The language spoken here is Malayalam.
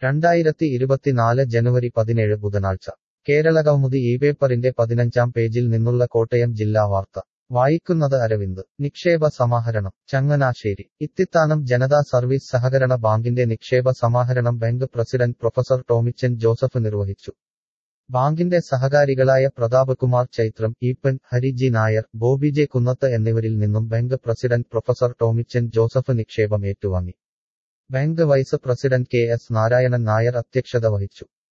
രണ്ടായിരത്തി ഇരുപത്തിനാല് ജനുവരി പതിനേഴ് ബുധനാഴ്ച കേരളകൗമുദി ഈ പേപ്പറിന്റെ പതിനഞ്ചാം പേജിൽ നിന്നുള്ള കോട്ടയം ജില്ലാ വാർത്ത വായിക്കുന്നത് അരവിന്ദ് നിക്ഷേപ സമാഹരണം ചങ്ങനാശ്ശേരി ഇത്തിത്താനം ജനതാ സർവീസ് സഹകരണ ബാങ്കിന്റെ നിക്ഷേപ സമാഹരണം bank president professor Tomichan Joseph നിർവഹിച്ചു ബാങ്കിന്റെ സഹകാരികളായ പ്രതാപകുമാർ ചൈത്രം ഈപ്പൻ ഹരിജി നായർ ബോബി ജെ കുന്നത്ത് എന്നിവരിൽ നിന്നും bank president professor Tomichan Joseph നിക്ഷേപം ഏറ്റുവാങ്ങി bank vice president K S Narayanan Nair അധ്യക്ഷത വഹിച്ചു